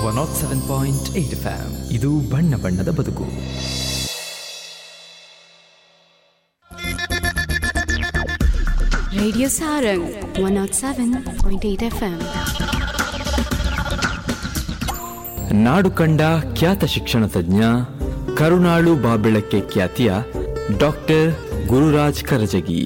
One naught seven point eight FM ಇದು ಬಣ್ಣ ಬಣ್ಣದ ಬದುಕು Radio Sarang 107.8 FM. ನಾಡು ಕಂಡ ಖ್ಯಾತ ಶಿಕ್ಷಣ ತಜ್ಞ ಕರುಣಾಳು ಬಾಬೆಳಕ್ಕೆ ಖ್ಯಾತಿಯ ಡಾಕ್ಟರ್ ಗುರುರಾಜ್ ಕರಜಗಿ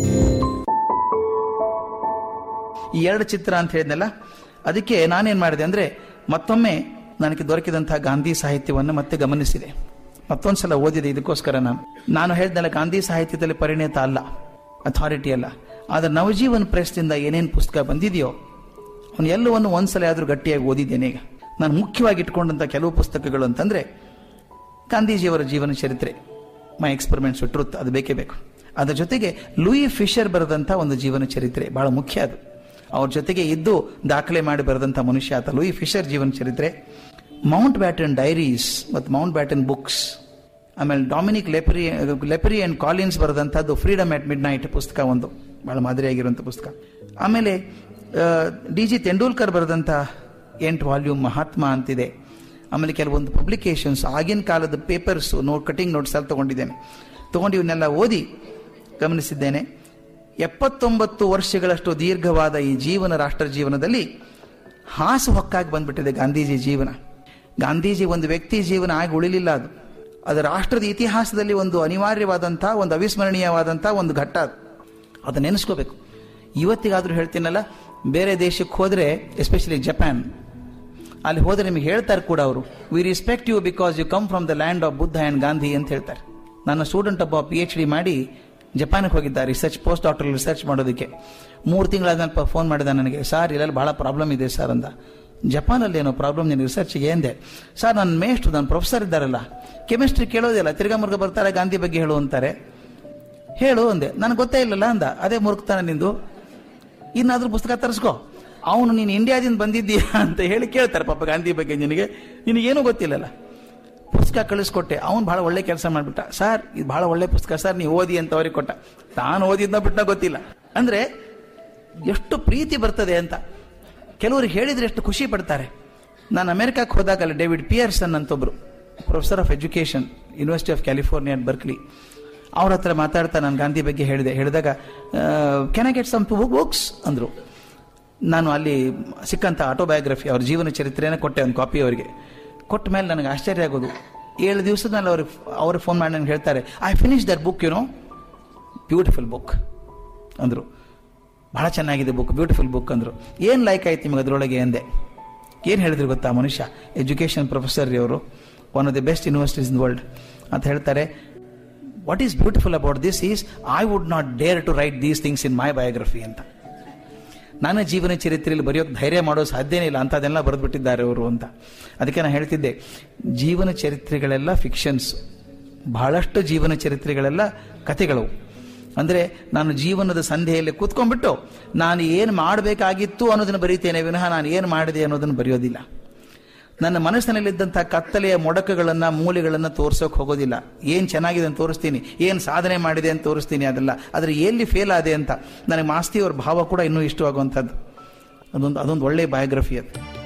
ಈ ಎರಡು ಚಿತ್ರ ಅಂತ ಹೇಳಿದ್ನಲ್ಲ ಅದಕ್ಕೆ ನಾನೇನ್ ಮಾಡಿದೆ ಅಂದ್ರೆ ಮತ್ತೊಮ್ಮೆ ನನಗೆ ದೊರಕಿದಂತಹ ಗಾಂಧಿ ಸಾಹಿತ್ಯವನ್ನು ಮತ್ತೆ ಗಮನಿಸಿದೆ ಮತ್ತೊಂದ್ಸಲ ಓದಿದೆ ಇದಕ್ಕೋಸ್ಕರ ನಾನು ನಾನು ಹೇಳಿದ್ನಲ್ಲ ಗಾಂಧಿ ಸಾಹಿತ್ಯದಲ್ಲಿ ಪರಿಣಿತ ಅಲ್ಲ ಅಥಾರಿಟಿ ಅಲ್ಲ ಆದ್ರೆ ನವಜೀವನ್ ಪ್ರೆಸ್ನಿಂದ ಏನೇನು ಪುಸ್ತಕ ಬಂದಿದೆಯೋ ಅವನು ಎಲ್ಲವನ್ನು ಒಂದ್ಸಲ ಆದ್ರೂ ಗಟ್ಟಿಯಾಗಿ ಓದಿದ್ದೇನೆ ಈಗ ನಾನು ಮುಖ್ಯವಾಗಿ ಇಟ್ಕೊಂಡಂತ ಕೆಲವು ಪುಸ್ತಕಗಳು ಅಂತಂದ್ರೆ ಗಾಂಧೀಜಿಯವರ ಜೀವನ ಚರಿತ್ರೆ ಮೈ ಎಕ್ಸ್ಪೆರಿಮೆಂಟ್ಸ್ ಟ್ರುತ್ ಅದು ಬೇಕೇ ಬೇಕು ಅದರ ಜೊತೆಗೆ ಲೂಯಿ ಫಿಶರ್ ಬರೆದಂಥ ಒಂದು ಜೀವನ ಚರಿತ್ರೆ ಬಹಳ ಮುಖ್ಯ ಅದು ಅವ್ರ ಜೊತೆಗೆ ಇದ್ದು ದಾಖಲೆ ಮಾಡಿ ಬರೆದಂಥ ಮನುಷ್ಯ ಆತ ಲೂಯಿ ಫಿಶರ್ ಜೀವನ ಚರಿತ್ರೆ ಮೌಂಟ್ ಬ್ಯಾಟನ್ ಡೈರೀಸ್ ಮತ್ತು ಮೌಂಟ್ ಬ್ಯಾಟನ್ ಬುಕ್ಸ್ ಆಮೇಲೆ Dominique Lapierre Lapierre and Collins ಬರೆದಂಥದ್ದು ಫ್ರೀಡಮ್ ಅಟ್ ಮಿಡ್ ನೈಟ್ ಪುಸ್ತಕ ಒಂದು ಬಹಳ ಮಾದರಿಯಾಗಿರುವಂಥ ಪುಸ್ತಕ ಆಮೇಲೆ ಡಿ ಜಿ ತೆಂಡೂಲ್ಕರ್ ಬರೆದಂಥ ಎಂಟು ವಾಲ್ಯೂಮ್ ಮಹಾತ್ಮ ಅಂತಿದೆ ಆಮೇಲೆ ಕೆಲವೊಂದು ಪಬ್ಲಿಕೇಶನ್ಸ್ ಆಗಿನ ಕಾಲದ ಪೇಪರ್ಸ್ ನೋಟ್ ಕಟಿಂಗ್ ನೋಟ್ಸ್ ಎಲ್ಲ ತಗೊಂಡಿದ್ದೇನೆ ತಗೊಂಡು ಇವನ್ನೆಲ್ಲ ಓದಿ ಗಮನಿಸಿದ್ದೇನೆ ಎಪ್ಪತ್ತೊಂಬತ್ತು ವರ್ಷಗಳಷ್ಟು ದೀರ್ಘವಾದ ಈ ಜೀವನ ರಾಷ್ಟ್ರ ಜೀವನದಲ್ಲಿ ಹಾಸು ಹೊಕ್ಕಾಗಿ ಬಂದ್ಬಿಟ್ಟಿದೆ ಗಾಂಧೀಜಿ ಜೀವನ ಗಾಂಧೀಜಿ ಒಂದು ವ್ಯಕ್ತಿ ಜೀವನ ಆಗಿ ಉಳಿಲಿಲ್ಲ ಅದು ಅದು ರಾಷ್ಟ್ರದ ಇತಿಹಾಸದಲ್ಲಿ ಒಂದು ಅನಿವಾರ್ಯವಾದಂತಹ ಒಂದು ಅವಿಸ್ಮರಣೀಯವಾದಂತಹ ಒಂದು ಘಟ್ಟ ಅದು ಅದನ್ನ ನೆನೆಸ್ಕೋಬೇಕು ಇವತ್ತಿಗಾದ್ರೂ ಹೇಳ್ತೀನಲ್ಲ ಬೇರೆ ದೇಶಕ್ಕೆ ಹೋದ್ರೆ ಎಸ್ಪೆಷಲಿ ಜಪಾನ್ ಅಲ್ಲಿ ಹೋದ್ರೆ ನಿಮಗೆ ಹೇಳ್ತಾರೆ ಕೂಡ ಅವರು we respect you because you come from the land of Buddha and Gandhi ಅಂತ ಹೇಳ್ತಾರೆ ನನ್ನ ಸ್ಟೂಡೆಂಟ್ ಒಬ್ಬ ಪಿ ಎಚ್ ಡಿ ಮಾಡಿ ಜಪಾನ್ಗೆ ಹೋಗಿದ್ದ ರಿಸರ್ಚ್ ಪೋಸ್ಟ್ ಡಾಕ್ಟರ್ ರಿಸರ್ಚ್ ಮಾಡೋದಕ್ಕೆ ಮೂರು ತಿಂಗಳಾದ್ಮೇಲೆ ಫೋನ್ ಮಾಡಿದ ನನಗೆ ಸರ್ ಇಲ್ಲೆಲ್ಲ ಬಹಳ ಪ್ರಾಬ್ಲಮ್ ಇದೆ ಸರ್ ಅಂದ ಜಪಾನಲ್ಲಿ ಏನೋ ಪ್ರಾಬ್ಲಮ್ ನಿನ್ನ ರಿಸರ್ಚ್ಗೆ ಎಂದೆ ಸರ್ ನನ್ನ ಮೇಷ್ಟು ನನ್ನ ಪ್ರೊಫೆಸರ್ ಇದ್ದಾರಲ್ಲ ಕೆಮಿಸ್ಟ್ರಿ ಕೇಳೋದಿಲ್ಲ ತಿರ್ಗಾ ಮುರ್ಗ ಬರ್ತಾರೆ ಗಾಂಧಿ ಬಗ್ಗೆ ಹೇಳು ಅಂತಾರೆ ಹೇಳು ಅಂದೆ ನನಗೆ ಗೊತ್ತೇ ಇಲ್ಲಲ್ಲ ಅಂದ ಅದೇ ಮುರುಕ್ತಾನೆ ನಿಂದು ಇನ್ನಾದ್ರೂ ಪುಸ್ತಕ ತರಿಸ್ಕೋ ಅವನು ನೀನು ಇಂಡಿಯಾದಿಂದ ಬಂದಿದ್ದೀಯಾ ಅಂತ ಹೇಳಿ ಕೇಳ್ತಾರೆ ಪಾಪ ಗಾಂಧಿ ಬಗ್ಗೆ ನಿನಗೆ ನಿನಗೇನು ಗೊತ್ತಿಲ್ಲಲ್ಲ ಪುಸ್ತಕ ಕಳಿಸ್ಕೊಟ್ಟೆ ಅವನು ಬಹಳ ಒಳ್ಳೆ ಕೆಲಸ ಮಾಡ್ಬಿಟ್ಟ ಸರ್ ಇದು ಬಹಳ ಒಳ್ಳೆ ಪುಸ್ತಕ ಸರ್ ನೀವು ಓದಿ ಅಂತ ಅವ್ರಿಗೆ ಕೊಟ್ಟ ತಾನು ಓದಿದ್ನ ಬಿಟ್ಟ ಗೊತ್ತಿಲ್ಲ ಅಂದ್ರೆ ಎಷ್ಟು ಪ್ರೀತಿ ಬರ್ತದೆ ಅಂತ ಕೆಲವ್ರಿಗೆ ಹೇಳಿದ್ರೆ ಎಷ್ಟು ಖುಷಿ ಪಡ್ತಾರೆ ನಾನು ಅಮೆರಿಕಕ್ಕೆ ಹೋದಾಗಲ್ಲ ಡೇವಿಡ್ ಪಿಯರ್ಸನ್ ಅಂತ ಒಬ್ರು professor of education university of California at Berkeley ಅವ್ರ ಹತ್ರ ಮಾತಾಡ್ತಾ ನಾನು ಗಾಂಧಿ ಬಗ್ಗೆ ಹೇಳಿದೆ ಹೇಳಿದಾಗ can I get some books ಅಂದರು ನಾನು ಅಲ್ಲಿ ಸಿಕ್ಕಂಥ ಆಟೋಬಯೋಗ್ರಫಿ ಅವ್ರ ಜೀವನ ಚರಿತ್ರೆನೇ ಕೊಟ್ಟೆ ಒಂದು ಕಾಪಿ ಅವರಿಗೆ ಕೊಟ್ಟ ಮೇಲೆ ನನಗೆ ಆಶ್ಚರ್ಯ ಆಗೋದು ಏಳು ದಿವಸದ ಮೇಲೆ ಅವ್ರಿಗೆ ಅವ್ರಿಗೆ ಫೋನ್ ಮಾಡಿ ನನಗೆ ಹೇಳ್ತಾರೆ I finish that book no beautiful book ಅಂದರು ಬಹಳ ಚೆನ್ನಾಗಿದೆ ಬುಕ್ ಬ್ಯೂಟಿಫುಲ್ ಬುಕ್ ಅಂದರು ಏನು ಲೈಕ್ ಆಯ್ತು ನಿಮಗೆ ಅದರೊಳಗೆ ಎಂದೆ ಏನು ಹೇಳಿದ್ರು ಗೊತ್ತಾ ಮನುಷ್ಯ ಎಜುಕೇಷನ್ ಪ್ರೊಫೆಸರ್ ರೀ ಅವರು one of the best universities in world ಅಂತ ಹೇಳ್ತಾರೆ what is beautiful about this is I would not dare to write these things in my biography ಅಂತ ನನ್ನ ಜೀವನ ಚರಿತ್ರೆಯಲ್ಲಿ ಬರೆಯೋಕೆ ಧೈರ್ಯ ಮಾಡೋ ಸಾಧ್ಯನೇ ಇಲ್ಲ ಅಂಥದ್ದೆಲ್ಲ ಬರೆದ್ಬಿಟ್ಟಿದ್ದಾರೆ ಅವರು ಅಂತ ಅದಕ್ಕೆ ನಾನು ಹೇಳ್ತಿದ್ದೆ ಜೀವನ ಚರಿತ್ರೆಗಳೆಲ್ಲ ಫಿಕ್ಷನ್ಸ್ ಬಹಳಷ್ಟು ಜೀವನ ಚರಿತ್ರೆಗಳೆಲ್ಲ ಕಥೆಗಳು ಅಂದರೆ ನಾನು ಜೀವನದ ಸಂಧೆಯಲ್ಲಿ ಕೂತ್ಕೊಂಡ್ಬಿಟ್ಟು ನಾನು ಏನು ಮಾಡಬೇಕಾಗಿತ್ತು ಅನ್ನೋದನ್ನು ಬರೀತೇನೆ ವಿನಃ ನಾನು ಏನು ಮಾಡಿದೆ ಅನ್ನೋದನ್ನು ಬರೆಯೋದಿಲ್ಲ ನನ್ನ ಮನಸ್ಸಿನಲ್ಲಿದ್ದಂಥ ಕತ್ತಲೆಯ ಮೊಡಕುಗಳನ್ನು ಮೂಲೆಗಳನ್ನು ತೋರ್ಸೋಕೆ ಹೋಗೋದಿಲ್ಲ ಏನು ಚೆನ್ನಾಗಿದೆ ಅಂತ ತೋರಿಸ್ತೀನಿ ಏನು ಸಾಧನೆ ಮಾಡಿದೆ ಅಂತ ತೋರಿಸ್ತೀನಿ ಅದೆಲ್ಲ ಆದರೆ ಎಲ್ಲಿ ಫೇಲ್ ಆದೆ ಅಂತ ನನಗೆ ಮಾಸ್ತಿಯವ್ರ ಭಾವ ಕೂಡ ಇನ್ನೂ ಇಷ್ಟವಾಗುವಂಥದ್ದು ಅದೊಂದು ಅದೊಂದು ಒಳ್ಳೆಯ ಬಯೋಗ್ರಫಿ ಅದು